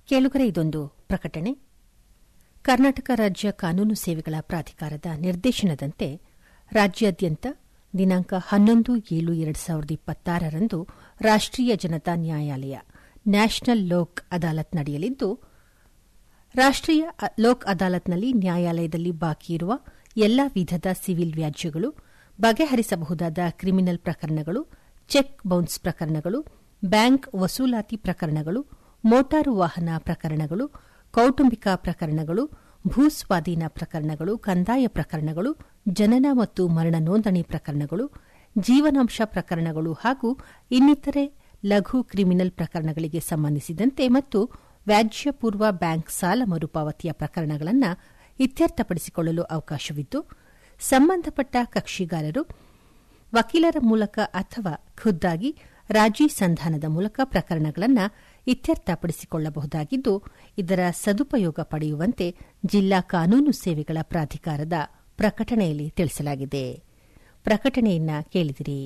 ಕೇಳುಗರೆ ಇದೊಂದು ಪ್ರಕಟಣೆ ಕರ್ನಾಟಕ ರಾಜ್ಯ ಕಾನೂನು ಸೇವೆಗಳ ಪ್ರಾಧಿಕಾರದ ನಿರ್ದೇಶನದಂತೆ ರಾಜ್ಯಾದ್ಯಂತ ದಿನಾಂಕ ಹನ್ನೊಂದು ಏಳು ಎರಡು ಸಾವಿರದ ಇಪ್ಪತ್ತಾರರಂದು ರಾಷ್ಟೀಯ ಜನತಾ ನ್ಯಾಯಾಲಯ ನ್ಯಾಷನಲ್ ಲೋಕ್ ಅದಾಲತ್ ನಡೆಯಲಿದ್ದು ರಾಷ್ಟೀಯ ಲೋಕ್ ಅದಾಲತ್ನಲ್ಲಿ ನ್ಯಾಯಾಲಯದಲ್ಲಿ ಬಾಕಿ ಇರುವ ಎಲ್ಲ ವಿಧದ ಸಿವಿಲ್ ವ್ಯಾಜ್ಯಗಳು ಬಗೆಹರಿಸಬಹುದಾದ ಕ್ರಿಮಿನಲ್ ಪ್ರಕರಣಗಳು ಚೆಕ್ ಬೌನ್ಸ್ ಪ್ರಕರಣಗಳು ಬ್ಯಾಂಕ್ ವಸೂಲಾತಿ ಪ್ರಕರಣಗಳು ಮೋಟಾರು ವಾಹನ ಪ್ರಕರಣಗಳು ಕೌಟುಂಬಿಕ ಪ್ರಕರಣಗಳು ಭೂಸ್ವಾಧೀನ ಪ್ರಕರಣಗಳು ಕಂದಾಯ ಪ್ರಕರಣಗಳು ಜನನ ಮತ್ತು ಮರಣ ನೋಂದಣಿ ಪ್ರಕರಣಗಳು ಜೀವನಾಂಶ ಪ್ರಕರಣಗಳು ಹಾಗೂ ಇನ್ನಿತರೆ ಲಘು ಕ್ರಿಮಿನಲ್ ಪ್ರಕರಣಗಳಿಗೆ ಸಂಬಂಧಿಸಿದಂತೆ ಮತ್ತು ವ್ಯಾಜ್ಯಪೂರ್ವ ಬ್ಯಾಂಕ್ ಸಾಲ ಮರುಪಾವತಿಯ ಪ್ರಕರಣಗಳನ್ನು ಇತ್ಯರ್ಥಪಡಿಸಿಕೊಳ್ಳಲು ಅವಕಾಶವಿದ್ದು ಸಂಬಂಧಪಟ್ಟ ಕಕ್ಷಿಗಾರರು ವಕೀಲರ ಮೂಲಕ ಅಥವಾ ಖುದ್ದಾಗಿ ರಾಜಿ ಸಂಧಾನದ ಮೂಲಕ ಪ್ರಕರಣಗಳನ್ನು ಇತ್ಯರ್ಥಪಡಿಸಿಕೊಳ್ಳಬಹುದಾಗಿದ್ದು ಇದರ ಸದುಪಯೋಗ ಪಡೆಯುವಂತೆ ಜಿಲ್ಲಾ ಕಾನೂನು ಸೇವೆಗಳ ಪ್ರಾಧಿಕಾರದ ಪ್ರಕಟಣೆಯಲ್ಲಿ ತಿಳಿಸಲಾಗಿದೆ ಪ್ರಕಟಣೆಯನ್ನ ಕೇಳಿದಿರಿ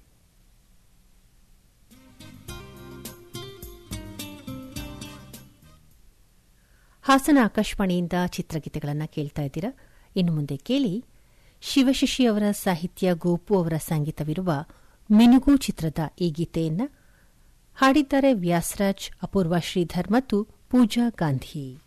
ಹಾಸನ ಆಕಾಶವಾಣಿಯಿಂದ ಚಿತ್ರಗೀತೆಗಳನ್ನು ಕೇಳ್ತಾ ಇದ್ದೀರಾ ಇನ್ನು ಮುಂದೆ ಕೇಳಿ ಶಿವಶಶಿ ಅವರ ಸಾಹಿತ್ಯ ಗೋಪು ಅವರ ಸಂಗೀತವಿರುವ ಮಿನುಗು ಚಿತ್ರದ ಈ ಗೀತೆಯನ್ನ ಹಾಡಿದ್ದಾರೆ ವ್ಯಾಸರಾಜ್ ಅಪೂರ್ವ ಶ್ರೀಧರ್ ಮತ್ತು ಪೂಜಾ ಗಾಂಧಿ